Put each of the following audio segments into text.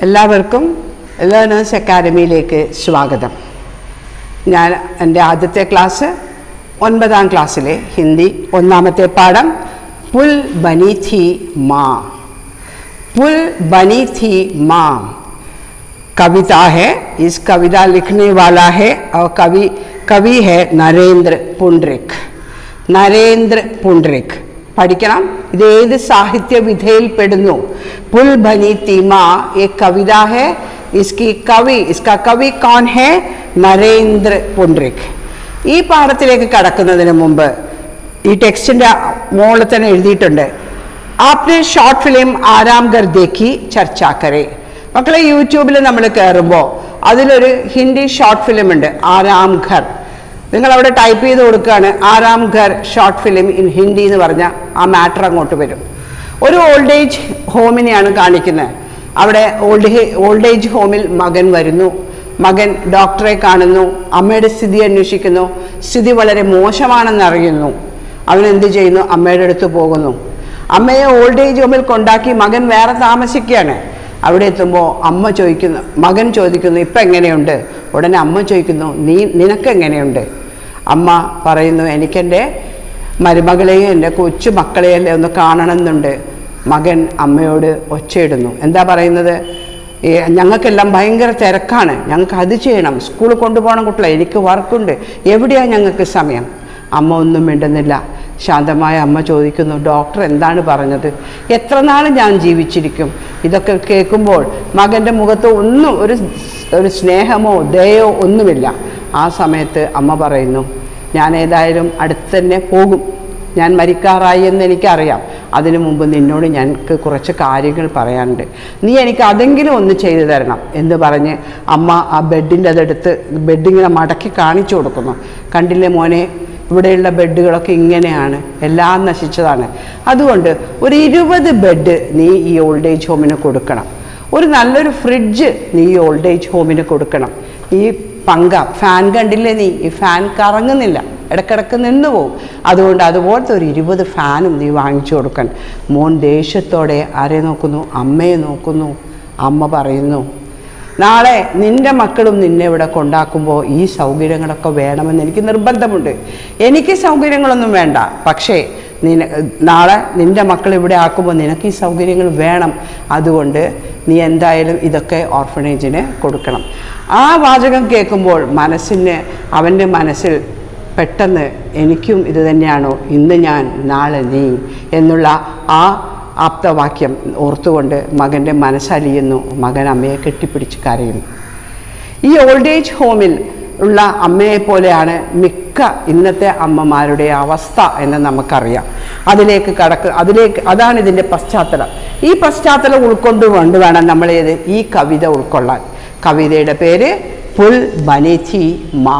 എല്ലാവർക്കും ലേണേഴ്സ് അക്കാഡമിയിലേക്ക് സ്വാഗതം ഞാൻ എൻ്റെ ആദ്യത്തെ ക്ലാസ് ഒൻപതാം ക്ലാസ്സിലെ ഹിന്ദി ഒന്നാമത്തെ പാഠം പുൽ ബനി थी माँ पुल बनी थी माँ कविता है इस कविता लिखने वाला है और कवि कवि है नरेंद्र पुंडरिक നരേന്ദ്ര പുണ്ഡ്രിക് പഠിക്കണം ഇത് ഏത് സാഹിത്യ വിധയിൽ പെടുന്നു പുൽ ബനി തീമ ये कविता है इसकी कवि इसका कवि कौन है നരേന്ദ്ര പുണ്ഡ്രിക് ഈ പാഠത്തിലേക്ക് കടക്കുന്നതിന് മുമ്പ് ഈ ടെക്സ്റ്റിൻ്റെ മുകളിൽ തന്നെ എഴുതിയിട്ടുണ്ട് ആപ്നെ ഷോർട്ട് ഫിലിം ആരാംഗർ ദേഖി ചർച്ച കരേ മക്കളെ യൂട്യൂബിൽ നമ്മൾ കയറുമ്പോൾ അതിലൊരു ഹിന്ദി ഷോർട്ട് ഫിലിം ഉണ്ട് ആരാം ഘർ നിങ്ങൾ അവിടെ ടൈപ്പ് ചെയ്ത് കൊടുക്കുകയാണ് Aaram Ghar short film in Hindi എന്ന് പറഞ്ഞാൽ ആ മാറ്റർ അങ്ങോട്ട് വരും ഒരു ഓൾഡ് ഏജ് ഹോമിനെയാണ് കാണിക്കുന്നത് അവിടെ ഓൾഡ് ഓൾഡ് ഏജ് ഹോമിൽ മകൻ വരുന്നു മകൻ ഡോക്ടറെ കാണുന്നു അമ്മയുടെ സ്ഥിതി അന്വേഷിക്കുന്നു സ്ഥിതി വളരെ മോശമാണെന്ന് അറിയുന്നു അവൻ എന്ത് ചെയ്യുന്നു അമ്മയുടെ അടുത്ത് പോകുന്നു അമ്മയെ ഓൾഡ് ഏജ് ഹോമിൽ കൊണ്ടാക്കി മകൻ വേറെ താമസിക്കുകയാണ് അവിടെ എത്തുമ്പോൾ അമ്മ ചോദിക്കുന്നു മകൻ ചോദിക്കുന്നു ഇപ്പം എങ്ങനെയുണ്ട് ഉടനെ അമ്മ ചോദിക്കുന്നു നീ നിനക്ക് എങ്ങനെയുണ്ട് അമ്മ പറയുന്നു എനിക്കെൻ്റെ മരുമകളെയും എൻ്റെ കൊച്ചു മക്കളെയും ഒന്ന് കാണണമെന്നുണ്ട് മകൻ അമ്മയോട് ഒച്ചയിടുന്നു എന്താ പറയുന്നത് ഈ ഞങ്ങൾക്കെല്ലാം ഭയങ്കര തിരക്കാണ് ഞങ്ങൾക്ക് അത് ചെയ്യണം സ്കൂളിൽ കൊണ്ടുപോകണം കുട്ടികളെ എനിക്ക് വർക്കുണ്ട് എവിടെയാണ് ഞങ്ങൾക്ക് സമയം അമ്മ ഒന്നും മിണ്ടുന്നില്ല ശാന്തമായ അമ്മ ചോദിക്കുന്നു ഡോക്ടർ എന്താണ് പറഞ്ഞത് എത്ര നാൾ ഞാൻ ജീവിച്ചിരിക്കും ഇതൊക്കെ കേൾക്കുമ്പോൾ മകൻ്റെ മുഖത്ത് ഒന്നും ഒരു ഒരു സ്നേഹമോ ദയോ ഒന്നുമില്ല ആ സമയത്ത് അമ്മ പറയുന്നു ഞാൻ ഏതായാലും അടുത്ത് തന്നെ പോകും ഞാൻ മരിക്കാറായി എന്ന് എനിക്കറിയാം അതിനു മുമ്പ് നിന്നോട് ഞങ്ങൾക്ക് കുറച്ച് കാര്യങ്ങൾ പറയാനുണ്ട് നീ എനിക്ക് അതെങ്കിലും ഒന്ന് ചെയ്തു തരണം എന്ന് പറഞ്ഞ് അമ്മ ആ ബെഡിൻ്റെ അതെടുത്ത് ബെഡിങ്ങനെ മടക്കി കാണിച്ചു കൊടുക്കുന്നു കണ്ടില്ലേ മോനെ ഇവിടെയുള്ള ബെഡുകളൊക്കെ ഇങ്ങനെയാണ് എല്ലാം നശിച്ചതാണ് അതുകൊണ്ട് ഒരു ഇരുപത് ബെഡ് നീ ഈ ഓൾഡ് ഏജ് ഹോമിന് കൊടുക്കണം ഒരു നല്ലൊരു ഫ്രിഡ്ജ് നീ ഈ ഓൾഡ് ഏജ് ഹോമിന് കൊടുക്കണം ഈ പങ്ക ഫാൻ കണ്ടില്ലേ നീ ഈ ഫാൻ കറങ്ങുന്നില്ല ഇടക്കിടക്ക് നിന്ന് പോവും അതുകൊണ്ട് അതുപോലത്തെ ഒരു ഇരുപത് ഫാനും നീ വാങ്ങിച്ചു കൊടുക്കാൻ മോൻ ദേഷ്യത്തോടെ ആരെ നോക്കുന്നു അമ്മയെ നോക്കുന്നു അമ്മ പറയുന്നു നാളെ നിന്റെ മക്കളും നിന്നെ ഇവിടെ കൊണ്ടാക്കുമ്പോൾ ഈ സൗകര്യങ്ങളൊക്കെ വേണമെന്ന് എനിക്ക് നിർബന്ധമുണ്ട് എനിക്ക് സൗകര്യങ്ങളൊന്നും വേണ്ട പക്ഷേ നിന നാളെ നിന്റെ മക്കൾ ഇവിടെ ആക്കുമ്പോൾ നിനക്ക് ഈ സൗകര്യങ്ങൾ വേണം അതുകൊണ്ട് നീ എന്തായാലും ഇതൊക്കെ ഓർഫനേജിന് കൊടുക്കണം ആ വാചകം കേൾക്കുമ്പോൾ മനസ്സിന് അവൻ്റെ മനസ്സിൽ പെട്ടെന്ന് എനിക്കും ഇത് തന്നെയാണോ ഇന്ന് ഞാൻ നാളെ നീ എന്നുള്ള ആ ആപ്തവാക്യം ഓർത്തുകൊണ്ട് മകൻ്റെ മനസ്സലിയുന്നു മകൻ അമ്മയെ കെട്ടിപ്പിടിച്ച് കരയുന്നു ഈ ഓൾഡ് ഏജ് ഹോമിൽ ഉള്ള അമ്മയെ പോലെയാണ് മിക്ക ഇന്നത്തെ അമ്മമാരുടെ അവസ്ഥ എന്ന് നമുക്കറിയാം അതിലേക്ക് കടക്ക് അതിലേക്ക് അതാണ് ഇതിൻ്റെ പശ്ചാത്തലം ഈ പശ്ചാത്തലം ഉൾക്കൊണ്ടുകൊണ്ട് വേണം നമ്മൾ ഏത് ഈ കവിത ഉൾക്കൊള്ളാൻ കവിതയുടെ പേര് പുൽ ബനിഥി മാ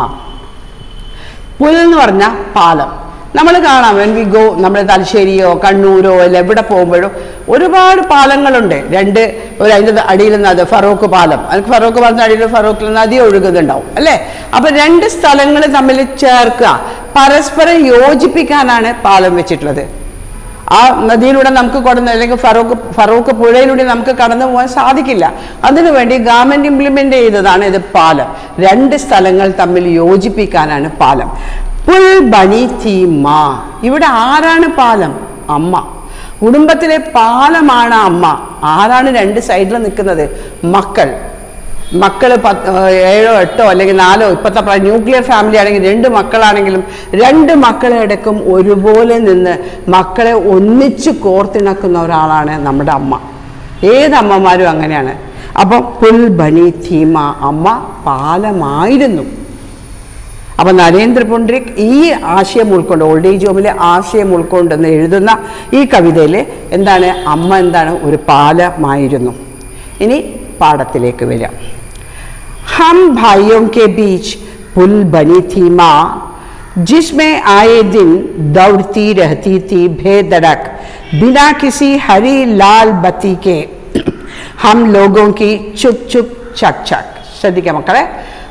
പുൽ എന്ന് പറഞ്ഞാൽ പാലം നമ്മൾ കാണാം വെൻ വി ഗോ നമ്മൾ തലശ്ശേരിയോ കണ്ണൂരോ അല്ല എവിടെ പോകുമ്പോഴും ഒരുപാട് പാലങ്ങളുണ്ട് രണ്ട് ഒരു അതിൻ്റെ അടിയിൽ നദി ഫറോക്ക് പാലം അത് ഫറോക്ക് പാലത്തിൻ്റെ അടിയിൽ ഫറോക്കിൽ നദി ഒഴുകുന്നുണ്ടാവും അല്ലേ അപ്പം രണ്ട് സ്ഥലങ്ങൾ തമ്മിൽ ചേർക്കുക പരസ്പരം യോജിപ്പിക്കാനാണ് പാലം വെച്ചിട്ടുള്ളത് ആ നദിയിലൂടെ നമുക്ക് കടന്ന് അല്ലെങ്കിൽ ഫറോക്ക് ഫറോക്ക് പുഴയിലൂടെ നമുക്ക് കടന്നു പോകാൻ സാധിക്കില്ല അതിനുവേണ്ടി ഗവൺമെന്റ് ഇംപ്ലിമെന്റ് ചെയ്തതാണ് ഇത് പാലം രണ്ട് സ്ഥലങ്ങൾ തമ്മിൽ യോജിപ്പിക്കാനാണ് പാലം പുൽ ബനി തീ മാ ഇവിടെ ആരാണ് പാലം അമ്മ കുടുംബത്തിലെ പാലമാണ് അമ്മ ആരാണ് രണ്ട് സൈഡിൽ നിൽക്കുന്നത് മക്കൾ മക്കൾ പത്ത് ഏഴോ എട്ടോ അല്ലെങ്കിൽ നാലോ ഇപ്പോഴത്തെ പ്രായം ന്യൂക്ലിയർ ഫാമിലി ആണെങ്കിൽ രണ്ട് മക്കളാണെങ്കിലും രണ്ട് മക്കളെ അടക്കം ഒരുപോലെ നിന്ന് മക്കളെ ഒന്നിച്ച് കോർത്തിണക്കുന്ന ഒരാളാണ് നമ്മുടെ അമ്മ ഏത് അമ്മമാരും അങ്ങനെയാണ് അപ്പം പുൽ ബനി ധീമ അമ്മ പാലമായിരുന്നു അപ്പം നരേന്ദ്ര പുണ്ഡ്രിക് ഈ ആശയം ഉൾക്കൊണ്ട് ഓൾഡ് ഏജ് ഹോമിലെ ആശയം ഉൾക്കൊണ്ടെന്ന് എഴുതുന്ന ഈ കവിതയിൽ എന്താണ് അമ്മ എന്താണ് ഒരു പാലമായിരുന്നു ഇനി പാഠത്തിലേക്ക് വരാം हम भाइयों के बीच पुल बनी थी माँ जिसमें आए दिन दौड़ती रहती थी बेधड़क बिना किसी हरी लाल बत्ती के हम लोगों की चुप चुप चक चक ശ്രദ്ധിക്കാം മക്കളെ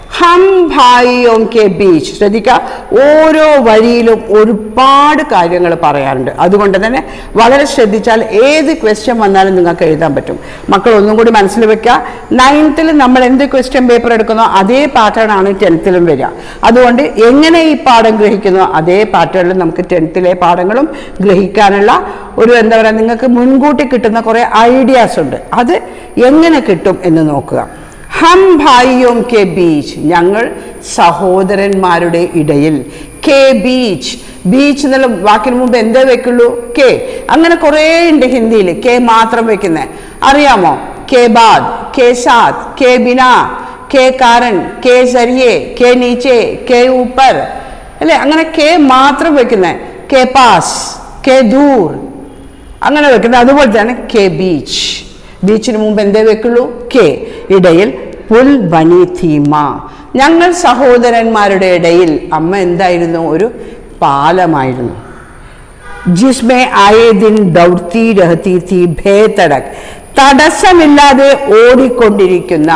ഹം ഭായിയോം കെ ബീച്ച് ശ്രദ്ധിക്കുക ഓരോ വരിയിലും ഒരുപാട് കാര്യങ്ങൾ പറയാറുണ്ട് അതുകൊണ്ട് തന്നെ വളരെ ശ്രദ്ധിച്ചാൽ ഏത് ക്വസ്റ്റ്യൻ വന്നാലും നിങ്ങൾക്ക് എഴുതാൻ പറ്റും മക്കൾ ഒന്നും കൂടി മനസ്സിൽ വെക്കുക നയൻത്തിൽ നമ്മൾ എന്ത് ക്വസ്റ്റ്യൻ പേപ്പർ എടുക്കുന്നോ അതേ പാറ്റേൺ ആണ് ടെൻത്തിലും വരിക അതുകൊണ്ട് എങ്ങനെ ഈ പാഠം ഗ്രഹിക്കുന്നോ അതേ പാറ്റേണിൽ നമുക്ക് ടെൻത്തിലെ പാഠങ്ങളും ഗ്രഹിക്കാനുള്ള ഒരു എന്താ പറയുക നിങ്ങൾക്ക് മുൻകൂട്ടി കിട്ടുന്ന കുറേ ഐഡിയാസ് ഉണ്ട് അത് എങ്ങനെ കിട്ടും എന്ന് നോക്കുക ഹം ഭായിയോം കെ ബീച്ച് ഞങ്ങൾ സഹോദരന്മാരുടെ ഇടയിൽ കെ ബീച്ച് ബീച്ച് എന്നുള്ള വാക്കിന് മുമ്പ് എന്തേ വെക്കുള്ളൂ കെ അങ്ങനെ കുറേ ഉണ്ട് ഹിന്ദിയിൽ കെ മാത്രം വെക്കുന്നത് അറിയാമോ കെ ബാദ് കെ സാത്ത് കെ ബിന കെ കാരൻ കെ സരിയെ കെ നീച്ചെ കെ ഊപ്പർ അല്ലേ അങ്ങനെ കെ മാത്രം വെക്കുന്നത് കെ പാസ് കെ ദൂർ അങ്ങനെ വെക്കുന്നത് അതുപോലെ തന്നെ കെ ബീച്ച് ബീച്ചിന് മുമ്പ് എന്തേ വെക്കുള്ളൂ കെ ഇടയിൽ പുൽ ബനി തീമ ഞങ്ങൾ സഹോദരന്മാരുടെ ഇടയിൽ അമ്മ എന്തായിരുന്നു ഒരു പാലമായിരുന്നു ജിസ്മേ ആയേ ദിൻ ദൗർത്തി രഹത്തി തീ ഭേതടക് തടസ്സമില്ലാതെ ഓടിക്കൊണ്ടിരിക്കുന്ന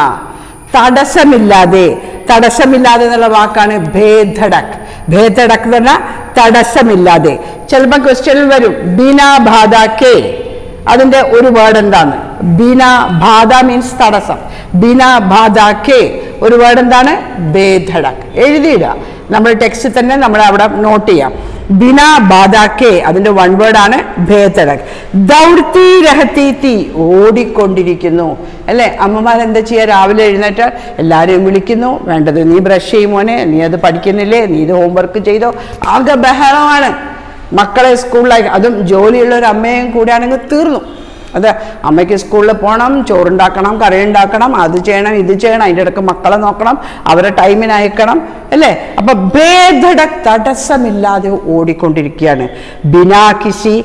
തടസ്സമില്ലാതെ തടസ്സമില്ലാതെ എന്നുള്ള വാക്കാണ് ഭേദടക് ഭേദടക് എന്ന് പറഞ്ഞാൽ തടസ്സമില്ലാതെ ചിലപ്പോൾ ക്വസ്റ്റ്യനിൽ വരും ബിന ബാധ കെ അതിന്റെ ഒരു വേർഡ് എന്താണ് ബിന ബാധ മീൻസ് തടസ്സം ബിന ബാധ കെ ഒരു വേർഡ് എന്താണ് ബേധടക് എഴുതിയിടുക നമ്മൾ ടെക്സ്റ്റ് തന്നെ നമ്മൾ അവിടെ നോട്ട് ചെയ്യാം ബിന ബാധ കെ അതിന്റെ വൺ വേർഡ് ആണ് ഭേദടക് ദൗർത്തി രഹത്തി തീ ഓടിക്കൊണ്ടിരിക്കുന്നു അല്ലേ അമ്മമാർ എന്താ ചെയ്യുക രാവിലെ എഴുന്നേറ്റ് എല്ലാവരെയും വിളിക്കുന്നു വേണ്ടത് നീ ബ്രഷ് ചെയ്യുമോനെ നീ അത് പഠിക്കുന്നില്ലേ നീ ഇത് ഹോംവർക്ക് ചെയ്തോ ആകെ ബഹളമാണ് മക്കളെ സ്കൂളിലേക്ക് അതും ജോലിയുള്ള ഒരു അമ്മയും കൂടെയാണെങ്കിൽ തീർന്നു അതെ അമ്മയ്ക്ക് സ്കൂളിൽ പോകണം ചോറുണ്ടാക്കണം കറി ഉണ്ടാക്കണം അത് ചെയ്യണം ഇത് ചെയ്യണം അതിൻ്റെ ഇടയ്ക്ക് മക്കളെ നോക്കണം അവരെ ടൈമിന് അയക്കണം അല്ലേ അപ്പൊ ഭേദട തടസ്സമില്ലാതെ ഓടിക്കൊണ്ടിരിക്കുകയാണ് ബിനാ കിസി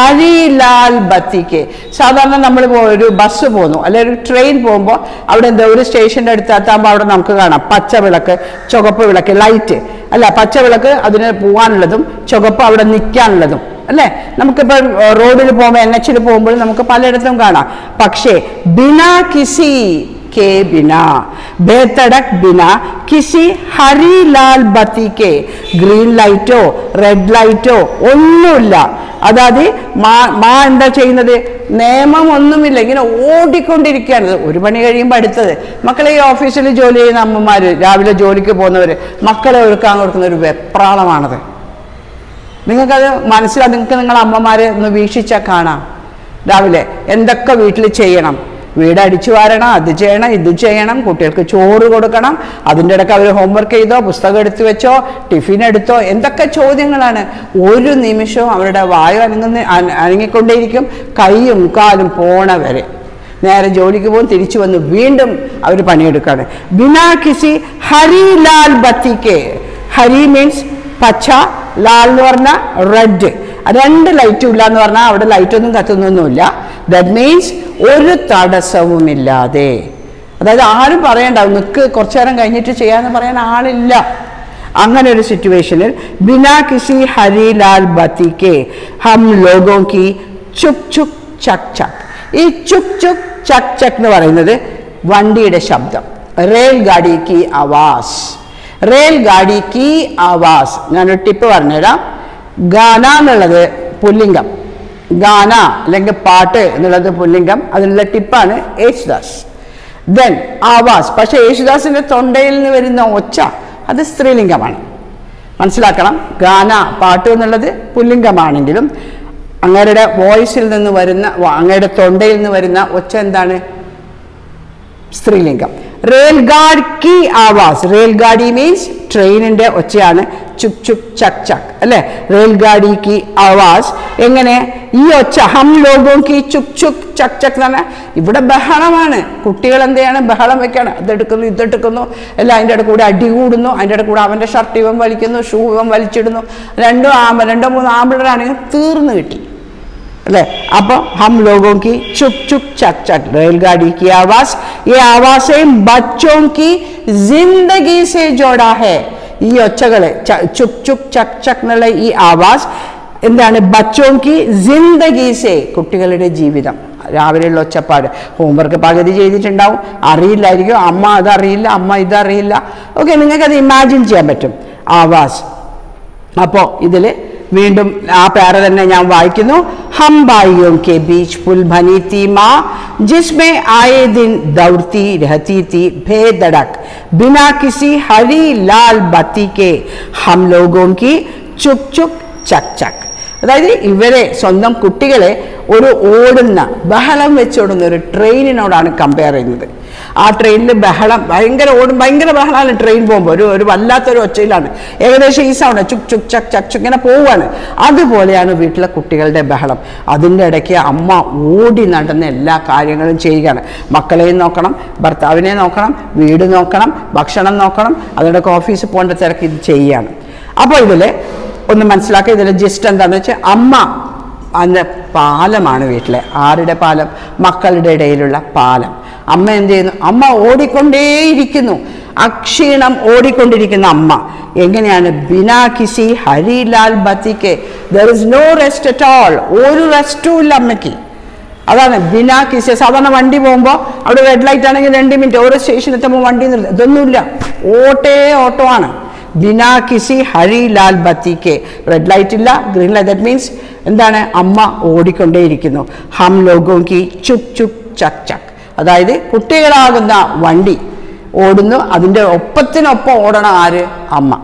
ഹരിലാൽ ബത്തിക്ക് സാധാരണ നമ്മൾ ഒരു ബസ് പോകുന്നു അല്ലെങ്കിൽ ഒരു ട്രെയിൻ പോകുമ്പോൾ അവിടെ എന്താ ഒരു സ്റ്റേഷൻ്റെ അടുത്ത് എത്താകുമ്പോൾ അവിടെ നമുക്ക് കാണാം പച്ച വിളക്ക് ചുവപ്പ് വിളക്ക് ലൈറ്റ് അല്ല പച്ച വിളക്ക് അതിന് പോകാനുള്ളതും ചുവപ്പ് അവിടെ നിൽക്കാനുള്ളതും അല്ലേ നമുക്കിപ്പോൾ റോഡിൽ പോകുമ്പോൾ എൻ എച്ചിൽ പോകുമ്പോൾ നമുക്ക് പലയിടത്തും കാണാം പക്ഷേ ബിന കിസി കെ ബിന ബേത്തടക് ബിന കിസി ഹരിലാൽ ബത്തി കെ ഗ്രീൻ ലൈറ്റോ റെഡ് ലൈറ്റോ ഒന്നുമില്ല അതായത് മാ മാ എന്താ ചെയ്യുന്നത് നിയമം ഒന്നുമില്ല ഇങ്ങനെ ഓടിക്കൊണ്ടിരിക്കുകയാണ് ഒരു പണി കഴിയുമ്പോൾ അടുത്തത് മക്കളെ ഈ ഓഫീസിൽ ജോലി ചെയ്യുന്ന അമ്മമാർ രാവിലെ ജോലിക്ക് പോകുന്നവർ മക്കളെ ഒരുക്കാൻ കൊടുക്കുന്ന ഒരു വെപ്രാളമാണത് നിങ്ങൾക്കത് മനസ്സിലാവും നിങ്ങൾക്ക് നിങ്ങളെ അമ്മമാരെ ഒന്ന് വീക്ഷിച്ചാൽ കാണാം രാവിലെ എന്തൊക്കെ വീട്ടിൽ ചെയ്യണം വീട് അടിച്ചു വാരണം അത് ചെയ്യണം ഇത് ചെയ്യണം കുട്ടികൾക്ക് ചോറ് കൊടുക്കണം അതിൻ്റെ ഇടയ്ക്ക് അവർ ഹോംവർക്ക് ചെയ്തോ പുസ്തകം എടുത്തു വെച്ചോ ടിഫിൻ എടുത്തോ എന്തൊക്കെ ചോദ്യങ്ങളാണ് ഒരു നിമിഷവും അവരുടെ വായു അനങ്ങുന്ന അന- അനങ്ങിക്കൊണ്ടേയിരിക്കും കൈയും കാലും പോണ വരെ നേരെ ജോലിക്ക് പോകും തിരിച്ചു വന്ന് വീണ്ടും അവർ പണിയെടുക്കാണ് ബിനാ കിസി ഹരിലാൽ ബത്തിക്ക് ഹരി മീൻസ് പച്ച ലാൽ എന്ന് പറഞ്ഞാൽ റെഡ് രണ്ട് ലൈറ്റും ഇല്ല എന്ന് പറഞ്ഞാൽ അവിടെ ലൈറ്റ് ഒന്നും കത്തുന്നൊന്നുമില്ല ദറ്റ് മീൻസ് ഒരു തടസ്സവുമില്ലാതെ അതായത് ആരും പറയണ്ടാവും നിൽക്ക് കുറച്ചു നേരം കഴിഞ്ഞിട്ട് ചെയ്യാന്ന് പറയാൻ ആളില്ല അങ്ങനെ ഒരു സിറ്റുവേഷനിൽ ബിനാ കിസി ഹരിലാൽ ബത്തിക്ക് ഹം ലോഗോ കി ചുക് ചുക് ചക് ചക് ഈ ചുക് ചുക് ചക് ചക് എന്ന് പറയുന്നത് വണ്ടിയുടെ ശബ്ദം റെയിൽ ഗാഡി കി ആവാസ് റെയിൽ ഗാഡി കി ആവാസ് ഞാനൊരു ടിപ്പ് പറഞ്ഞുതരാം ഗാന എന്നുള്ളത് പുല്ലിംഗം ഗാന അല്ലെങ്കിൽ പാട്ട് എന്നുള്ളത് പുല്ലിംഗം അതിനുള്ള ടിപ്പാണ് യേശുദാസ് ദെൻ ആവാസ് പക്ഷേ യേശുദാസിന്റെ തൊണ്ടയിൽ നിന്ന് വരുന്ന ഒച്ച അത് സ്ത്രീലിംഗമാണ് മനസ്സിലാക്കണം ഗാന പാട്ട് എന്നുള്ളത് പുല്ലിംഗമാണെങ്കിലും അങ്ങയുടെ വോയിസിൽ നിന്ന് വരുന്ന വ- അങ്ങയുടെ തൊണ്ടയിൽ നിന്ന് വരുന്ന ഒച്ച എന്താണ് സ്ത്രീലിംഗം റെയിൽഗാഡ് കി ആവാസ് റെയിൽഗാഡി മീൻസ് ട്രെയിനിന്റെ ഒച്ചയാണ് ചുക് ചുക് ചക് ചക് അല്ലെ റെയിൽഗാഡി കി ആവാസ് എങ്ങനെ ഈ ഒച്ച ഹം ലോഗോ കി ചുക് ചുക് ചക് ചക് എന്ന് പറഞ്ഞാൽ ഇവിടെ ബഹളമാണ് കുട്ടികൾ എന്ത് ചെയ്യാണ് ബഹളം വെക്കാണ് അതെടുക്കുന്നു ഇതെടുക്കുന്നു എല്ലാം അതിൻ്റെ ഇടയിൽ കൂടെ അടി കൂടുന്നു അതിൻ്റെ ഇടയിൽ കൂടെ അവൻ്റെ ഷർട്ട് ഇവൻ വലിക്കുന്നു ഷൂ ഇവൻ വലിച്ചിടുന്നു രണ്ടോ ആമ്പ രണ്ടോ മൂന്നോ ആമ്പിളരാണെങ്കിൽ തീർന്നു കിട്ടി अरे अब हम लोगों की चुप चुप चक चक रेलगाड़ी की आवाज ये आवाज से बच्चों की जिंदगी से जोड़ा है ഈ ഒച്ചകളെ ച- ചുക് ചുക് ചക് ചക് എന്നുള്ള ഈ ആവാസ് എന്താണ് ബച്ചോങ്കി ജിന്ദഗി സേ കുട്ടികളുടെ ജീവിതം രാവിലെയുള്ള ഒച്ചപ്പാട് ഹോംവർക്ക് പകുതി ചെയ്തിട്ടുണ്ടാവും അറിയില്ലായിരിക്കും അമ്മ അതറിയില്ല അമ്മ ഇതറിയില്ല ഓക്കെ നിങ്ങൾക്കത് ഇമാജിൻ ചെയ്യാൻ പറ്റും ആവാസ് അപ്പോൾ ഇതിൽ വീണ്ടും ആ പേര തന്നെ ഞാൻ വായിക്കുന്നു ഹം ഭായിയോं के बीच पुल बनी थी माँ जिसमें आए दिन दौड़ती रहती थी बेधड़क बिना किसी हरी लाल बत्ती के हम लोगों की चुक चुक चक चक അതായത് ഇവരെ സ്വന്തം കുട്ടികളെ ഒരു ഓടുന്ന ബഹളം വെച്ചോടുന്ന ഒരു ട്രെയിനിനോടാണ് കമ്പയർ ചെയ്യുന്നത് ആ ട്രെയിനിൽ ബഹളം ഭയങ്കര ഓടും ഭയങ്കര ബഹളമാണ് ട്രെയിൻ പോകുമ്പോൾ ഒരു ഒരു വല്ലാത്തൊരു ഒച്ചയിലാണ് ഏകദേശം ഈ സൗണ്ട് ചുക് ചുക് ചക് ചക് ചുക് ഇങ്ങനെ പോവുകയാണ് അതുപോലെയാണ് വീട്ടിലെ കുട്ടികളുടെ ബഹളം അതിൻ്റെ ഇടയ്ക്ക് അമ്മ ഓടി നടന്ന് എല്ലാ കാര്യങ്ങളും ചെയ്യുകയാണ് മക്കളെയും നോക്കണം ഭർത്താവിനെ നോക്കണം വീട് നോക്കണം ഭക്ഷണം നോക്കണം അതിൻ്റെ ഓഫീസിൽ പോകേണ്ട തിരക്ക് ഇത് ചെയ്യുകയാണ് അപ്പോൾ ഇതിൽ ഒന്ന് മനസ്സിലാക്കുക ഇതിൽ ജിസ്റ്റ് എന്താണെന്ന് വെച്ചാൽ അമ്മ അന്ന് പാലമാണ് വീട്ടിലെ ആരുടെ പാലം മക്കളുടെ ഇടയിലുള്ള പാലം അമ്മ എന്ത് ചെയ്യുന്നു അമ്മ ഓടിക്കൊണ്ടേയിരിക്കുന്നു അക്ഷീണം ഓടിക്കൊണ്ടിരിക്കുന്ന അമ്മ എങ്ങനെയാണ് ബിനാ കിസി ഹരിലാൽ ബത്തിക്ക് there is no rest at all ഒരു റെസ്റ്റും ഇല്ല അമ്മയ്ക്ക് അതാണ് ബിനാ കിസി സാധാരണ വണ്ടി പോകുമ്പോൾ അവിടെ റെഡ് ലൈറ്റ് ആണെങ്കിൽ രണ്ട് മിനിറ്റ് ഓരോ സ്റ്റേഷൻ എത്തുമ്പോൾ വണ്ടി നിർത്തും ഇതൊന്നുമില്ല ഓട്ടേ ഓട്ടോ ആണ് ബിനാ കിസി ഹരി ലാൽ ബത്തിക്ക് റെഡ് ലൈറ്റ് ഇല്ല ഗ്രീൻ ലൈറ്റ് ദറ്റ് മീൻസ് എന്താണ് അമ്മ ഓടിക്കൊണ്ടേയിരിക്കുന്നു ഹം ലോഗോ കി ചുക് ചുക് ചക് ചക് അതായത് കുട്ടികളാകുന്ന വണ്ടി ഓടുന്നു അതിൻ്റെ ഒപ്പത്തിനൊപ്പം ഓടണം ആര് അമ്മ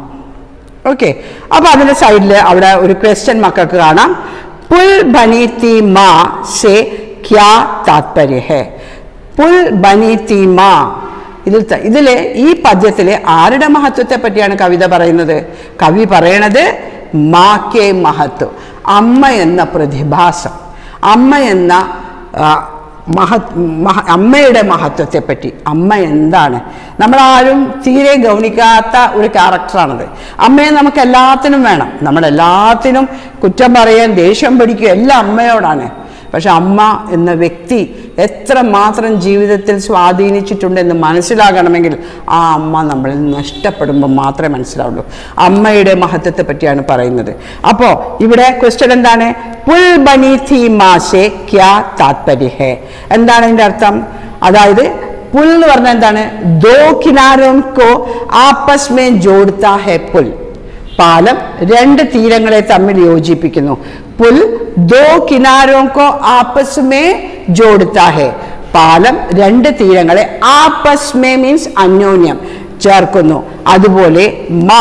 ഓക്കെ അപ്പൊ അതിന്റെ സൈഡിൽ അവിടെ ഒരു ക്വസ്റ്റ്യൻ മക്കൾക്ക് കാണാം പുൽ ബനി തി മാ സെ ക്യാ താത്പര്യ ഹെ പുൽ ബനി തി മാ ഇതിൽ ത- ഇതിലെ ഈ പദ്യത്തിലെ ആരുടെ മഹത്വത്തെ പറ്റിയാണ് കവിത പറയുന്നത് കവി പറയണത് മാ കെ മഹത്വം അമ്മ എന്ന പ്രതിഭാസം അമ്മ എന്ന ആ, മഹത് മഹ അമ്മയുടെ മഹത്വത്തെ പറ്റി അമ്മ എന്താണ് നമ്മളാരും തീരെ ഗൗനിക്കാത്ത ഒരു ക്യാരക്ടറാണത് അമ്മയെ നമുക്ക് എല്ലാത്തിനും വേണം നമ്മളെല്ലാത്തിനും കുറ്റം പറയാൻ ദേഷ്യം പിടിക്കുക എല്ലാം അമ്മയോടാണ് പക്ഷെ അമ്മ എന്ന വ്യക്തി എത്ര മാത്രം ജീവിതത്തിൽ സ്വാധീനിച്ചിട്ടുണ്ടെന്ന് മനസ്സിലാകണമെങ്കിൽ ആ അമ്മ നമ്മളിൽ നിന്ന് നഷ്ടപ്പെടുമ്പോൾ മാത്രമേ മനസ്സിലാവുള്ളൂ അമ്മയുടെ മഹത്വത്തെ പറ്റിയാണ് പറയുന്നത് അപ്പോൾ ഇവിടെ ക്വസ്റ്റ്യൻ എന്താണ് പുൽ ബനി थी മാ से ക്യാ താത്പര്യ ഹേ എന്താണ് അതിൻ്റെ അർത്ഥം അതായത് പുൽ എന്ന് പറഞ്ഞാൽ എന്താണ് ദോ കിനാരോം കോ ആപ്പസ് മേ ജോഡ്താ ഹെ പുൽ പാലം രണ്ട് തീരങ്ങളെ തമ്മിൽ യോജിപ്പിക്കുന്നു പുൽ ദോ കിനാരോ കോ ആപ്പസ് മേ ജോഡ്താ ഹെ പാലം രണ്ട് തീരങ്ങളെ ആപ്പസ് മേ മീൻസ് അന്യോന്യം ചേർക്കുന്നു അതുപോലെ മാ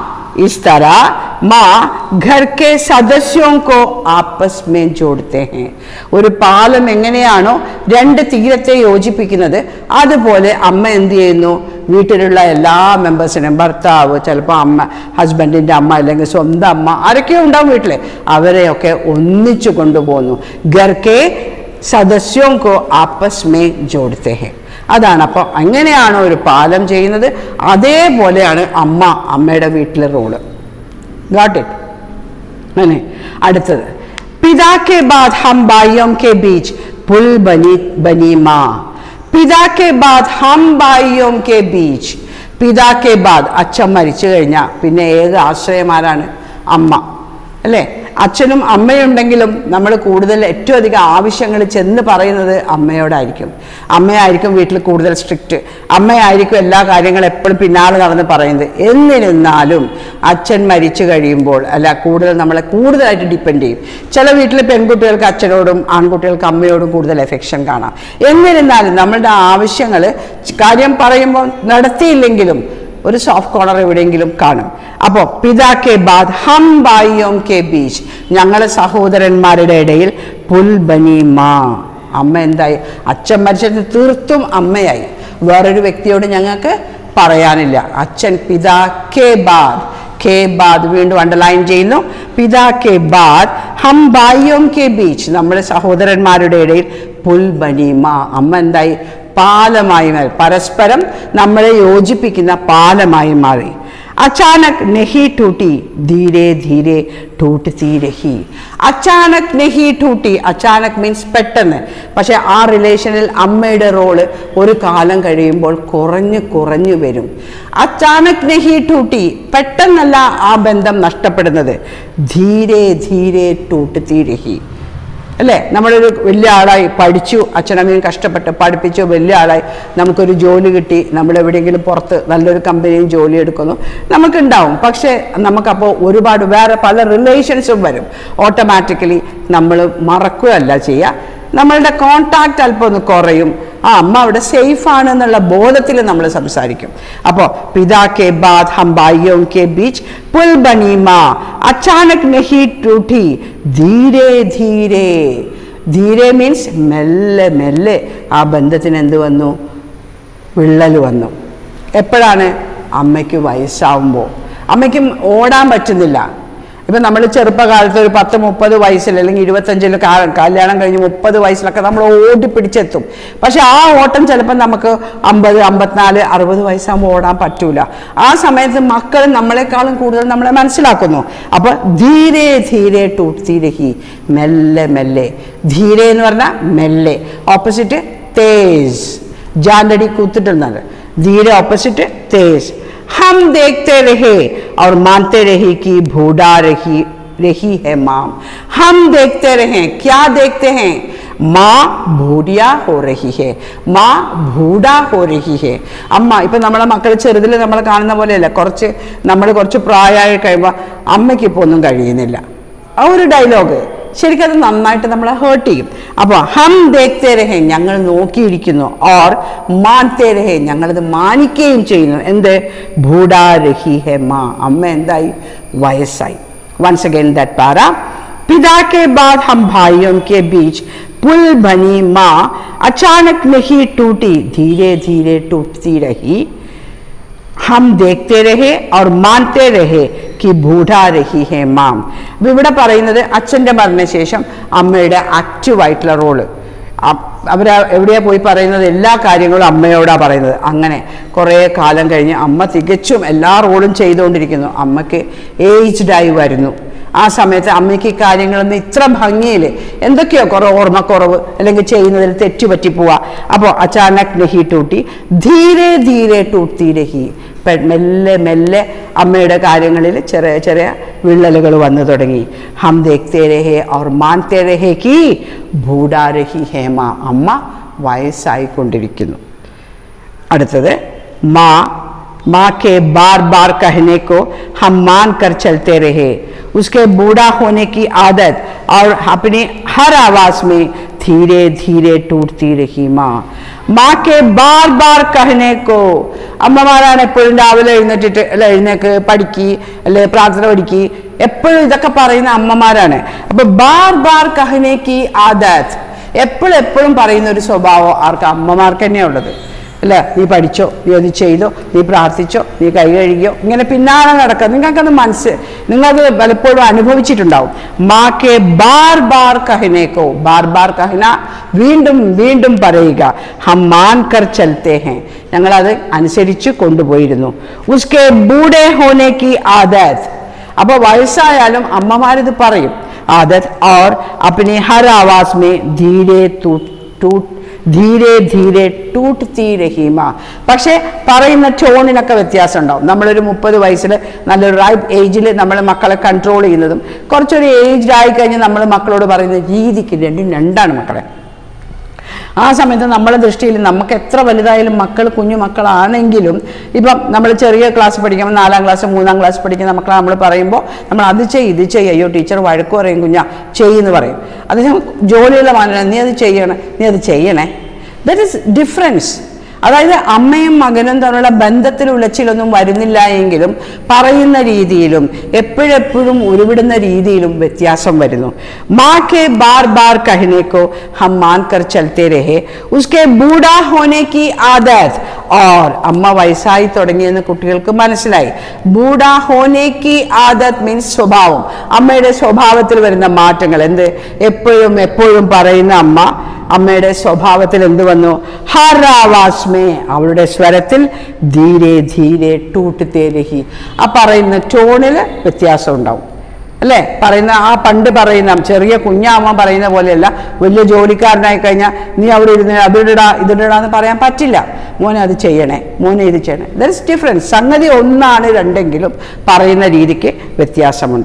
इस तरह माँ घर के सदस्यों को आपस में जोड़ते हैं ഒരു പാലം എങ്ങനെയാണോ രണ്ട് തീരത്തെ യോജിപ്പിക്കുന്നത് അതുപോലെ അമ്മ എന്ത് ചെയ്യുന്നു വീട്ടിലുള്ള എല്ലാ മെമ്പേഴ്സിനെയും ഭർത്താവ് ചിലപ്പോൾ അമ്മ ഹസ്ബൻഡിൻ്റെ അമ്മ അല്ലെങ്കിൽ സ്വന്തം അമ്മ ആരൊക്കെയോ ഉണ്ടാവും വീട്ടിൽ അവരെയൊക്കെ ഒന്നിച്ചു കൊണ്ടുപോകുന്നു ഗർക്കെ സദസ്യോं को आपस में जोड़ते हैं അതാണ് അപ്പോൾ അങ്ങനെയാണോ ഒരു പാലം ചെയ്യുന്നത് അതേപോലെയാണ് അമ്മ അമ്മയുടെ വീട്ടിലെ റോള് ഗാട്ട് ഇറ്റ് അങ്ങനെ അടുത്തത് പിതാ കെ ബാദ് ഹം ഭായിയോं के बीच पुल बनी बनी माँ പിതാ കെ ബാദ് ഹം ഭായിയോं के बीच പിതാ കെ ബാദ് അച്ഛൻ മരിച്ചു കഴിഞ്ഞാൽ പിന്നെ ഏത് ആശ്രയമാരാണ് അമ്മ അല്ലേ അച്ഛനും അമ്മയുണ്ടെങ്കിലും നമ്മൾ കൂടുതൽ ഏറ്റവും അധികം ആവശ്യങ്ങൾ ചെന്ന് പറയുന്നത് അമ്മയോടായിരിക്കും അമ്മയായിരിക്കും വീട്ടിൽ കൂടുതൽ സ്ട്രിക്റ്റ് അമ്മയായിരിക്കും എല്ലാ കാര്യങ്ങളും എപ്പോഴും പിന്നാലെ നടന്ന് പറയുന്നത് എന്നിരുന്നാലും അച്ഛൻ മരിച്ചു കഴിയുമ്പോൾ അല്ല കൂടുതൽ നമ്മളെ കൂടുതലായിട്ട് ഡിപ്പെൻഡ് ചെയ്യും ചില വീട്ടിൽ പെൺകുട്ടികൾക്ക് അച്ഛനോടും ആൺകുട്ടികൾക്ക് അമ്മയോടും കൂടുതൽ എഫെക്ഷൻ കാണാം എന്നിരുന്നാലും നമ്മളുടെ ആവശ്യങ്ങൾ കാര്യം പറയുമ്പോൾ നടത്തിയില്ലെങ്കിലും ഒരു സോഫ്റ്റ് കോർണർ എവിടെയെങ്കിലും കാണും അപ്പോൾ പിതാ കെ ബാദ് ഹം ബായിയോം കെ ബീച്ച് ഞങ്ങളെ സഹോദരന്മാരുടെ ഇടയിൽ പുൽ ബനി മാ അമ്മ എന്തായി അച്ഛൻ മരിച്ചത് തീർത്തും അമ്മയായി വേറൊരു വ്യക്തിയോട് ഞങ്ങൾക്ക് പറയാനില്ല അച്ഛൻ പിതാ കെ ബാദ് കെ ബാദ് വീണ്ടും അണ്ടർലൈൻ ചെയ്യുന്നു പിതാ കെ ബാദ് ഹം ബായിയോം കെ ബീച്ച് നമ്മുടെ സഹോദരന്മാരുടെ ഇടയിൽ പുൽ ബനീമ അമ്മ എന്തായി പാലമായി മാറി പരസ്പരം നമ്മളെ യോജിപ്പിക്കുന്ന പാലമായി മാറി അച്ചാനക് നെഹി ടൂട്ടി ധീരെ ധീരെ ടൂട്ടി രഹി അച്ചാനക് നെഹി ടൂട്ടി അച്ചാനക് മീൻസ് പെട്ടെന്ന് പക്ഷെ ആ റിലേഷനിൽ അമ്മയുടെ റോള് ഒരു കാലം കഴിയുമ്പോൾ കുറഞ്ഞു കുറഞ്ഞു വരും അച്ചാനക് നെഹി ടൂട്ടി പെട്ടെന്നല്ല ആ ബന്ധം നഷ്ടപ്പെടുന്നത് ധീരെ ധീരെ ടൂട്ടി രഹി അല്ലേ നമ്മളൊരു വലിയ ആളായി പഠിച്ചു അച്ഛനമ്മയും കഷ്ടപ്പെട്ട് പഠിപ്പിച്ചു വലിയ ആളായി നമുക്കൊരു ജോലി കിട്ടി നമ്മൾ എവിടെയെങ്കിലും പുറത്ത് നല്ലൊരു കമ്പനിയിൽ ജോലി എടുക്കുന്നു നമുക്കുണ്ടാവും പക്ഷേ നമുക്കപ്പോൾ ഒരുപാട് വേറെ പല റിലേഷൻസും വരും ഓട്ടോമാറ്റിക്കലി നമ്മൾ മറക്കുകയല്ല ചെയ്യുക നമ്മളുടെ കോണ്ടാക്ട് അല്പം ഒന്ന് കുറയും ആ അമ്മ അവിടെ സേഫ് ആണ് എന്നുള്ള ബോധത്തിൽ നമ്മൾ സംസാരിക്കും അപ്പോൾ പിതാ കെ ബാദ് ഹം ഭായിയോ കെ ബീച്ച് പുൽ ബനി മാ അച്ചാനക് നഹി ടൂട്ടി ധീരെ ധീരെ ധീരെ മീൻസ് മെല്ലെ മെല്ലെ ആ ബന്ധത്തിന് എന്ത് വന്നു വിള്ളൽ വന്നു എപ്പോഴാണ് അമ്മയ്ക്ക് വയസ്സാവുമ്പോൾ അമ്മയ്ക്കും ഓടാൻ പറ്റുന്നില്ല ഇപ്പം നമ്മൾ ചെറുപ്പകാലത്ത് ഒരു പത്ത് മുപ്പത് വയസ്സിൽ അല്ലെങ്കിൽ ഇരുപത്തഞ്ചിൽ കാ- കല്യാണം കഴിഞ്ഞ് മുപ്പത് വയസ്സിലൊക്കെ നമ്മൾ ഓടി പിടിച്ചെത്തും പക്ഷെ ആ ഓട്ടം ചിലപ്പോൾ നമുക്ക് അമ്പത് അമ്പത്തിനാല് അറുപത് വയസ്സാകുമ്പോൾ ഓടാൻ പറ്റൂല ആ സമയത്ത് മക്കൾ നമ്മളെക്കാളും കൂടുതൽ നമ്മളെ മനസ്സിലാക്കുന്നു അപ്പൊ ധീരെ ധീരെ ടൂട്ടിരഹി മെല്ലെ മെല്ലെ ധീരെ എന്ന് പറഞ്ഞാൽ മെല്ലെ ഓപ്പോസിറ്റ് തേജ് ജാൻഡടി കൂത്തിട്ടുള്ളത് ധീരെ ഓപ്പോസിറ്റ് തേജ് हम देखते रहे और मानते रहे कि बूढ़ा रही रही है माँ हम देखते रहे क्या देखते हैं മാ ഭൂഡിയ ഹോ റഹി ഹേ മാ ഭൂഡ ഹോ റഹി ഹേ അമ്മ ഇപ്പം നമ്മളെ മക്കൾ ചെറുതിൽ നമ്മൾ കാണുന്ന പോലെയല്ല കുറച്ച് നമ്മൾ കുറച്ച് പ്രായമായി കഴിയുമ്പോൾ അമ്മയ്ക്ക് ഇപ്പോൾ ഒന്നും കഴിയുന്നില്ല ആ ഒരു ഡയലോഗ് ശരിക്കും അത് നന്നായിട്ട് നമ്മളെ ഹേർട്ട് ചെയ്യും അപ്പോൾ ഹം ദേഖ്തേ രഹേ ഞങ്ങൾ നോക്കിയിരിക്കുന്നു ഓർ മാൻതേ രഹേ ഞങ്ങളത് മാനിക്കുകയും ചെയ്യുന്നു എന്ത് ഭൂഡാ രഹി ഹെ മാ അമ്മ എന്തായി വയസ്സായി വൺസ് അഗൈൻ ദാറ്റ് പാര पिता के बाद हम भाइयों के बीच पुल बनी माँ अचानक नहीं टूटी धीरे धीरे टूटती रही ഹം ദേഖ്തേ രഹേ और മാൻതേ രഹേ कि ബൂഢാ രഹി ഹേ മാം അപ്പൊ ഇവിടെ പറയുന്നത് അച്ഛൻ്റെ മരണശേഷം അമ്മയുടെ ആക്റ്റീവായിട്ടുള്ള റോള് അവർ എവിടെയാ പോയി പറയുന്നത് എല്ലാ കാര്യങ്ങളും അമ്മയോടാ പറയുന്നത് അങ്ങനെ കുറേ കാലം കഴിഞ്ഞ് അമ്മ തികച്ചും എല്ലാ റോളും ചെയ്തുകൊണ്ടിരിക്കുന്നു അമ്മയ്ക്ക് ഏജ്ഡായി വരുന്നു ആ സമയത്ത് അമ്മയ്ക്ക് ഈ കാര്യങ്ങളൊന്നും ഇത്ര ഭംഗിയിൽ എന്തൊക്കെയോ കുറവ് ഓർമ്മക്കുറവ് അല്ലെങ്കിൽ ചെയ്യുന്നതിൽ തെറ്റുപറ്റി പോവാ അപ്പോൾ അച്ചാനക് നഹി ടൂട്ടി ധീരെ ധീരെ ടൂട്ടി രഹി പെ- മെല്ലെ മെല്ലെ അമ്മയുടെ കാര്യങ്ങളിൽ ചെറിയ ചെറിയ വിള്ളലുകൾ വന്നു തുടങ്ങി ഹം ദേഖ്തേ രഹേ और മാൻതേ രഹേ കി ഭൂഡാ രഹി ഹേമ അമ്മ വയസ്സായിക്കൊണ്ടിരിക്കുന്നു അടുത്തത് മാँ माँ के बार बार कहने को हम मान कर चलते रहे उसके बूढ़ा होने की आदत और अपनी हर आवाज में धीरे धीरे टूटती रही माँ മാ കെ ബാർ ബാർ കഹനേക്കോ അമ്മമാരാണ് എപ്പോഴും രാവിലെ എഴുന്നേറ്റിട്ട് അല്ല എഴുന്നേക്ക് പഠിക്ക് അല്ലെ പ്രാർത്ഥന പഠിക്ക് എപ്പോഴും ഇതൊക്കെ പറയുന്ന അമ്മമാരാണ് അപ്പൊ ബാർ ബാർ കഹനേക്ക് ആദാത്ത് എപ്പോഴും എപ്പോഴും പറയുന്ന ഒരു സ്വഭാവം ആർക്ക് അമ്മമാർക്ക് തന്നെയാണ് ഉള്ളത് അല്ല നീ പഠിച്ചോ നീ അത് ചെയ്തോ നീ പ്രാർത്ഥിച്ചോ നീ കൈ കഴുകിയോ ഇങ്ങനെ പിന്നാലെ നടക്കുക നിങ്ങൾക്കത് മനസ്സ് നിങ്ങളത് പലപ്പോഴും അനുഭവിച്ചിട്ടുണ്ടാവും മാക്കെ ബാർ ബാർ കഹനേക്കോ ബാർ ബാർ കഹന വീണ്ടും വീണ്ടും പറയുക ഹം മാൻ കർ ചലത്തെ ഹേ ഞങ്ങളത് അനുസരിച്ച് കൊണ്ടുപോയിരുന്നു ഉസ്കെ ബൂഡേ ഹോനെ കി ആദത്ത് അപ്പോൾ വയസ്സായാലും അമ്മമാരിത് പറയും ആദത്ത് और अपनी हर आवाज में धीरे टूट टूट ധീരെ ധീരെ ടൂട്ടി രഹീമ പക്ഷേ പറയുന്ന ടോണിനൊക്കെ വ്യത്യാസം ഉണ്ടാവും നമ്മളൊരു മുപ്പത് വയസ്സിൽ നല്ലൊരു റൈറ്റ് ഏജിൽ നമ്മൾ മക്കളെ കൺട്രോൾ ചെയ്യുന്നതും കുറച്ചൊരു ഏജ്ഡ് ആയി കഴിഞ്ഞ് നമ്മൾ മക്കളോട് പറയുന്ന രീതിക്ക് രണ്ടും രണ്ടാണ് മക്കളെ ആ സമയത്ത് നമ്മുടെ ദൃഷ്ടിയിൽ നമുക്ക് എത്ര വലുതായാലും മക്കൾ കുഞ്ഞു മക്കളാണെങ്കിലും ഇപ്പം നമ്മൾ ചെറിയ ക്ലാസ് പഠിക്കുമ്പോൾ നാലാം ക്ലാസ് മൂന്നാം ക്ലാസ് പഠിക്കുന്ന മക്കളെ നമ്മൾ പറയുമ്പോൾ നമ്മൾ അത് ചെയ്യ് ഇത് ചെയ്യ് അയ്യോ ടീച്ചർ വഴക്ക് പറയും കുഞ്ഞാ ചെയ്യുമെന്ന് പറയും അദ്ദേഹം ജോലിയുള്ള മാനന നീ അത് ചെയ്യണം നീ അത് ചെയ്യണേ ദറ്റ് ഇസ് ഡിഫറൻസ് അതായത് അമ്മയും മകനും തമ്മിലുള്ള ബന്ധത്തിൽ ഉലച്ചിലൊന്നും വരുന്നില്ല എങ്കിലും പറയുന്ന രീതിയിലും എപ്പോഴെപ്പോഴും ഉരുവിടുന്ന രീതിയിലും വ്യത്യാസം വരുന്നു മാ കെ ബാർ ബാർ കഹനേക്കോ ഹം മാൻ കർ ചലത്തെ രഹേ ഉസ്കെ ബൂഢാ ഹോനെ കി ആദത്ത് ഓർ അമ്മ വയസ്സായി തുടങ്ങിയെന്ന് കുട്ടികൾക്ക് മനസ്സിലായി ബൂഢാ ഹോനെ കി ആദത്ത് മീൻസ് സ്വഭാവം അമ്മയുടെ സ്വഭാവത്തിൽ വരുന്ന മാറ്റങ്ങൾ എന്ത് എപ്പോഴും എപ്പോഴും പറയുന്ന അമ്മ അമ്മയുടെ സ്വഭാവത്തിൽ എന്ത് വന്നു ഹർ ആവാസ് മേ അവളുടെ സ്വരത്തിൽ ധീരെ ധീരെ ടൂട്ടിത്തേ രഹി ആ പറയുന്ന ടോണിൽ വ്യത്യാസം ഉണ്ടാവും അല്ലേ പറയുന്ന ആ പണ്ട് പറയുന്ന ചെറിയ കുഞ്ഞാമ്മ പറയുന്ന പോലെയല്ല വലിയ ജോലിക്കാരനായി കഴിഞ്ഞാൽ നീ അവിടെ ഇരുന്ന് അതിടാ ഇതിടാ എന്ന് പറയാൻ പറ്റില്ല മോനെ അത് ചെയ്യണേ മോനെ ഇത് ചെയ്യണേ ദർ ഇസ് ഡിഫറൻസ് സംഗതി ഒന്നാണ് രണ്ടെങ്കിലും പറയുന്ന രീതിക്ക് വ്യത്യാസമുണ്ട്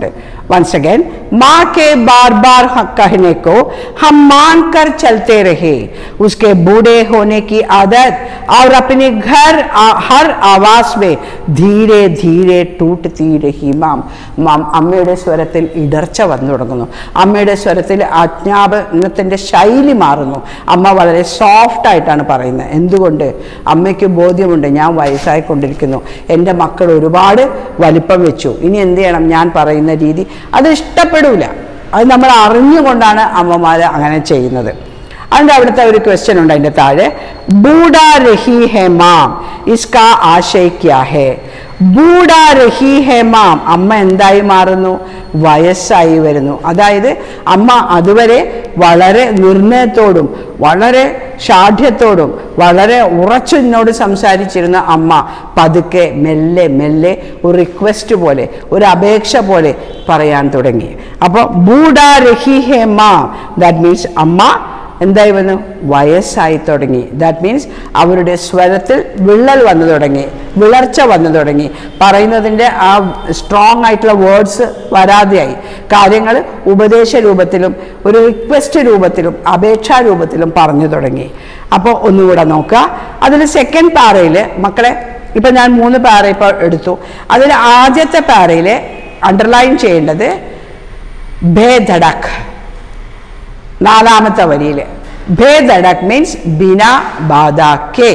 वंस अगेन माँ के बार बार हक कहने को हम मान कर चलते रहे उसके बूढ़े होने की आदत और अपने घर आ, हर आवास में ധീരെ ധീരെ ടൂട്ടി രഹി മാം മാം അമ്മയുടെ സ്വരത്തിൽ ഇടർച്ച വന്നു തുടങ്ങുന്നു അമ്മയുടെ സ്വരത്തിൽ ആജ്ഞാപനത്തിൻ്റെ ശൈലി മാറുന്നു അമ്മ വളരെ സോഫ്റ്റ് ആയിട്ടാണ് പറയുന്നത് എന്തുകൊണ്ട് അമ്മയ്ക്ക് ബോധ്യമുണ്ട് ഞാൻ വയസ്സായിക്കൊണ്ടിരിക്കുന്നു എൻ്റെ മക്കൾ ഒരുപാട് വലിപ്പം വെച്ചു ഇനി എന്ത് ചെയ്യണം ഞാൻ പറയുന്ന രീതി അത് ഇഷ്ടപ്പെടൂല അത് നമ്മൾ അറിഞ്ഞുകൊണ്ടാണ് അമ്മമാർ അങ്ങനെ ചെയ്യുന്നത് അതിൻ്റെ അവിടുത്തെ ഒരു ക്വസ്റ്റ്യൻ ഉണ്ട് അതിൻ്റെ താഴെ ബൂഡ രഹി ഹെ മാം ഇസ്കാ ആശയ് ക്യാ ഹെ ബൂഡ രഹി ഹെ മാം അമ്മ എന്തായി മാറുന്നു വയസ്സായി വരുന്നു അതായത് അമ്മ അതുവരെ വളരെ നിർണയത്തോടും വളരെ ഷാഠ്യത്തോടും വളരെ ഉറച്ചു എന്നോട് സംസാരിച്ചിരുന്ന അമ്മ പതുക്കെ മെല്ലെ മെല്ലെ ഒരു റിക്വസ്റ്റ് പോലെ ഒരു അപേക്ഷ പോലെ പറയാൻ തുടങ്ങി അപ്പോൾ ബൂഡ രഹി ഹെ മാം ദാറ്റ് മീൻസ് അമ്മ എന്തായി വന്നു വയസ്സായി തുടങ്ങി ദാറ്റ് മീൻസ് അവരുടെ സ്വരത്തിൽ വിള്ളൽ വന്നു തുടങ്ങി വിളർച്ച വന്നു തുടങ്ങി പറയുന്നതിൻ്റെ ആ സ്ട്രോങ് ആയിട്ടുള്ള വേർഡ്സ് വരാതെയായി കാര്യങ്ങൾ ഉപദേശ രൂപത്തിലും ഒരു റിക്വസ്റ്റ് രൂപത്തിലും അപേക്ഷാ രൂപത്തിലും പറഞ്ഞു തുടങ്ങി അപ്പോൾ ഒന്നുകൂടെ നോക്കുക അതിൽ സെക്കൻഡ് പാറയിൽ മക്കളെ ഇപ്പം ഞാൻ മൂന്ന് പാറ ഇപ്പോൾ എടുത്തു അതിൽ ആദ്യത്തെ പാറയിൽ അണ്ടർലൈൻ ചെയ്യേണ്ടത് ഭേദടക് നാലാമത്തെ വരിയിൽ ഭേദടക് മീൻസ് ബിന ബാധ കെ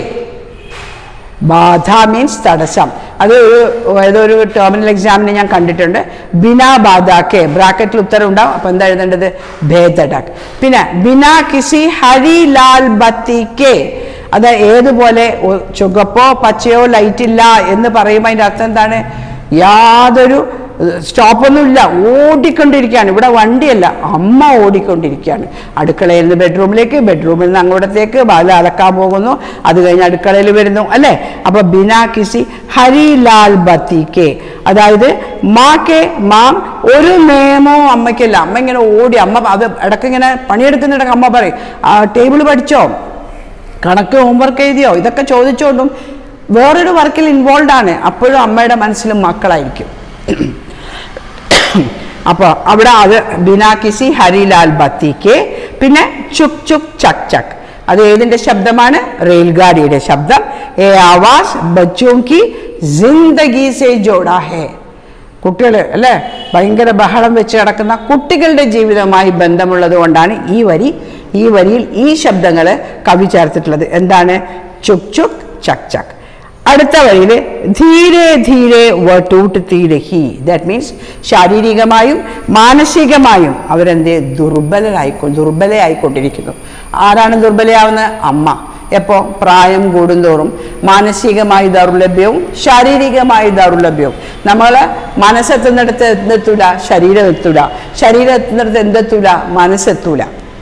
ബാധ മീൻസ് തടസ്സം അത് ഒരു ഏതൊരു ടെർമിനൽ എക്സാമിന് ഞാൻ കണ്ടിട്ടുണ്ട് ബിന ബാധ കെ ബ്രാക്കറ്റിൽ ഉത്തരം ഉണ്ടാവും അപ്പം എന്താ എഴുതേണ്ടത് ഭേദടക് പിന്നെ ബിന കിസി ഹരി ലാൽ ബത്തി കെ അത് ഏതുപോലെ ഒ- ചുവപ്പോ പച്ചയോ ലൈറ്റ് ഇല്ല എന്ന് പറയുമ്പോൾ അതിൻ്റെ അർത്ഥം എന്താണ് യാതൊരു സ്റ്റോപ്പൊന്നുമില്ല ഓടിക്കൊണ്ടിരിക്കുകയാണ് ഇവിടെ വണ്ടിയല്ല അമ്മ ഓടിക്കൊണ്ടിരിക്കുകയാണ് അടുക്കളയിൽ നിന്ന് ബെഡ്റൂമിലേക്ക് ബെഡ്റൂമിൽ നിന്ന് അങ്ങോട്ടത്തേക്ക് ബാല അലക്കാൻ പോകുന്നു അത് കഴിഞ്ഞ് അടുക്കളയിൽ വരുന്നു അല്ലേ അപ്പൊ ബിനാ കിസി ഹരി ലാൽ ബത്തി കെ അതായത് മാ കെ മാം ഒരു നിയമവും അമ്മയ്ക്കില്ല അമ്മ ഇങ്ങനെ ഓടി അമ്മ അത് ഇടയ്ക്ക് ഇങ്ങനെ പണിയെടുക്കുന്നിടക്ക് അമ്മ പറയും ആ ടേബിൾ പഠിച്ചോ കണക്ക് ഹോംവർക്ക് എഴുതിയോ ഇതൊക്കെ ചോദിച്ചുകൊണ്ടും വേറൊരു വർക്കിൽ ഇൻവോൾവ് ആണ് അപ്പോഴും അമ്മയുടെ മനസ്സിലും മക്കളായിരിക്കും അപ്പോൾ അവിടെ അത് ബിനാ കിസി ഹരിലാൽ ബത്തിക്ക് പിന്നെ ചുക് ചുക് ചക് ചക് അത് ഏതിന്റെ ശബ്ദമാണ് റെയിൽഗാഡിയുടെ ശബ്ദം ഏ ആവാസ് ബച്ചോം കി ജിന്ദഗി സെ ജോഡാ ഹേ കുട്ടികൾ അല്ലേ ഭയങ്കര ബഹളം വെച്ച് കിടക്കുന്ന കുട്ടികളുടെ ജീവിതവുമായി ബന്ധമുള്ളത് കൊണ്ടാണ് ഈ വരി ഈ വരിയിൽ ഈ ശബ്ദങ്ങൾ കവി ചേർത്തിട്ടുള്ളത് എന്താണ് ചുക് ചുക് ചക് ചക് അടുത്ത വരിയിൽ ധീരെ ധീരെ വട്ടൂട്ട് തീരഹി ദാറ്റ് മീൻസ് ശാരീരികമായും മാനസികമായും അവരെന്ത് ദുർബലരായിക്കൊ ദുർബലയായിക്കൊണ്ടിരിക്കുന്നു ആരാണ് ദുർബലയാവുന്നത് അമ്മ എപ്പോൾ പ്രായം കൂടുന്തോറും മാനസികമായി ദൗർലഭ്യവും ശാരീരികമായി ദൗർലഭ്യവും നമ്മൾ മനസ്സെത്തുന്നിടത്ത് എന്തെത്തൂല ശരീരം എത്തൂല ശരീരം എത്തുന്നിടത്ത് എന്തെത്തൂല മനസ്സെത്തൂല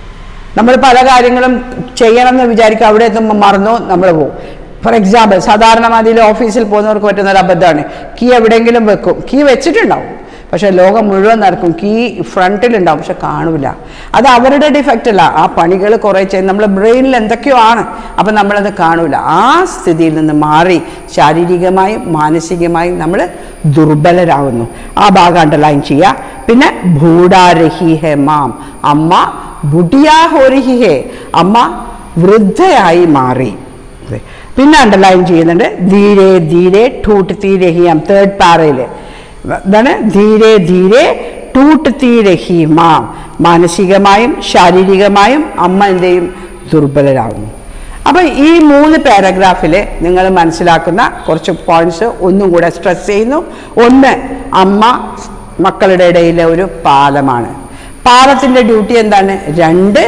നമ്മൾ പല കാര്യങ്ങളും ചെയ്യണം എന്ന് വിചാരിക്കും അവിടെ എത്തുമ്പോൾ മറന്നു നമ്മൾ പോകും ഫോർ എക്സാമ്പിൾ സാധാരണ മതിയിൽ ഓഫീസിൽ പോകുന്നവർക്ക് പറ്റുന്ന ഒരു അബദ്ധമാണ് കീ എവിടെയെങ്കിലും വെക്കും കീ വെച്ചിട്ടുണ്ടാവും പക്ഷെ ലോകം മുഴുവൻ നടക്കും കീ ഫ്രണ്ടിലുണ്ടാവും പക്ഷെ കാണൂല അത് അവരുടെ ഡിഫക്റ്റ് അല്ല ആ പണികൾ കുറേ ചെയ്ത് നമ്മുടെ ബ്രെയിനിൽ എന്തൊക്കെയോ ആണ് അപ്പം നമ്മളത് കാണൂല ആ സ്ഥിതിയിൽ നിന്ന് മാറി ശാരീരികമായും മാനസികമായും നമ്മൾ ദുർബലരാകുന്നു ആ ഭാഗം അണ്ടർലൈൻ ചെയ്യുക പിന്നെ ഭൂഡാരഹി ഹെ മാം അമ്മ ബുഡിയാ ഹോരഹി ഹേ അമ്മ വൃദ്ധയായി മാറി അതെ. പിന്നെ അണ്ടർലൈൻ ചെയ്യുന്നുണ്ട് ധീരെ ധീരെ ടൂട്ട് തീരഹിയാം തേർഡ് പാറയിൽ എന്താണ് ധീരെ ധീരെ ടൂട്ട് തീരഹിമാം മാനസികമായും ശാരീരികമായും അമ്മ എന്തെയും ദുർബലരാകുന്നു അപ്പം ഈ മൂന്ന് പാരഗ്രാഫിൽ നിങ്ങൾ മനസ്സിലാക്കുന്ന കുറച്ച് പോയിന്റ്സ് ഒന്നും കൂടെ സ്ട്രെസ് ചെയ്യുന്നു ഒന്ന് അമ്മ മക്കളുടെ ഇടയിലെ ഒരു പാലമാണ് പാലത്തിൻ്റെ ഡ്യൂട്ടി എന്താണ് രണ്ട്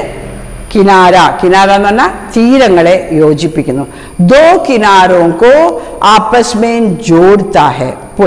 കിനാര കിനാര എന്ന് പറഞ്ഞാൽ തീരങ്ങളെ യോജിപ്പിക്കുന്നു ദോ കിനാരോ കോ ആപ്പസ് മേൻ ജോഡ്താ ഹെ പുൽ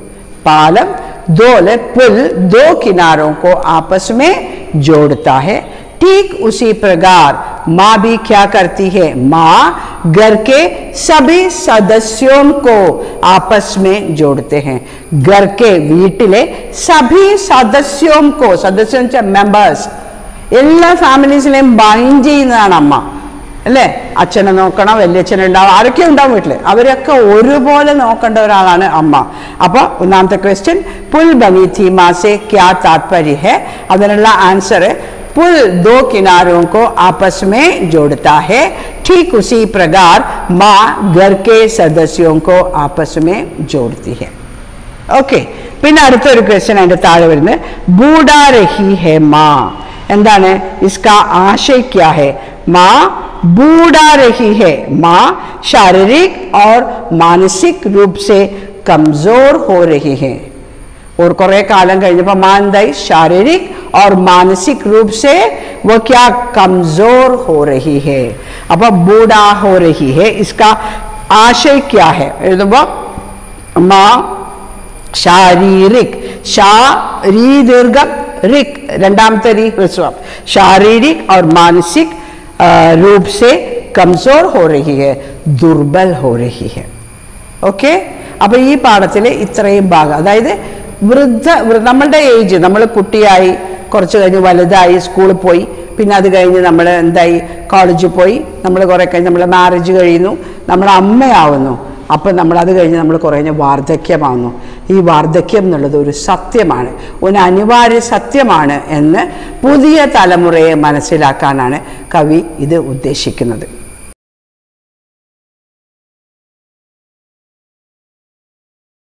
पालम दो ले पुल दो किनारों को आपस में जोड़ता है ठीक उसी प्रकार माँ भी क्या करती है माँ घर के सभी सदस्यों को आपस में जोड़ते हैं घर के വീട്ടിലെ सभी सदस्यों को സദസ്യം മെമ്പേഴ്സ് എല്ലാ ഫാമിലീസിനെയും ബൈൻഡ് ചെയ്യുന്നതാണ് അമ്മ അല്ലേ അച്ഛനെ നോക്കണം വല്യച്ഛനുണ്ടാവും ആരൊക്കെ ഉണ്ടാവും വീട്ടിൽ അവരൊക്കെ ഒരുപോലെ നോക്കേണ്ട ഒരാളാണ് അമ്മ അപ്പോൾ ഒന്നാമത്തെ ക്വസ്റ്റ്യൻ പുൽ ബനി थी माँ से क्या तात्पर्य है അതിനുള്ള ആൻസർ पुल दो किनारों को आपस में जोड़ता है ठीक उसी प्रकार माँ घर के सदस्यों को आपस में जोड़ती है ഓക്കെ പിന്നെ അടുത്തൊരു ക്വസ്റ്റ്യൻ അതിന്റെ താഴെ വരുന്നത് ബൂഡാ രഹി ഹെ മാ എന്താണ് ഇസ്ക ആശയ ക്യാ ഹെ മാ बूढ़ा रही है माँ शारीरिक और मानसिक रूप से कमजोर हो रही है और കുറെ കാലം കഴിഞ്ഞപ്പോൾ മാ എന്തായി ശാരീരിക് और मानसिक रूप से वो क्या कमजोर हो रही है अब बूढ़ा हो रही है इसका आशय क्या है എഴുതുമ്പോൾ മാ ശാരീരിക് शारी दीर्घम रिक രണ്ടാമത്തെ രി ഹ്രസ്വം शारीरिक और मानसिक अ, रूप से कमजोर हो रही है दुर्बल हो रही है ഓക്കെ അപ്പോൾ ഈ പാഠത്തിൽ ഇത്രയും ഭാഗം അതായത് വൃദ്ധ വൃ- നമ്മളുടെ ഏജ് നമ്മൾ കുട്ടിയായി കുറച്ച് കഴിഞ്ഞ് വലുതായി സ്കൂളിൽ പോയി പിന്നെ അത് കഴിഞ്ഞ് നമ്മൾ എന്തായി കോളേജിൽ പോയി നമ്മൾ കുറേ കഴിഞ്ഞ് നമ്മൾ മാരേജ് കഴിയുന്നു നമ്മൾ അമ്മയാവുന്നു അപ്പം നമ്മൾ അത് കഴിഞ്ഞ് നമ്മൾ കുറേ കഴിഞ്ഞ് വാർദ്ധക്യമാവുന്നു ഈ വാർദ്ധക്യം എന്നുള്ളത് ഒരു സത്യമാണ് ഒരു അനിവാര്യ സത്യമാണ് എന്ന് പുതിയ തലമുറയെ മനസ്സിലാക്കാനാണ് കവി ഇത് ഉദ്ദേശിക്കുന്നത്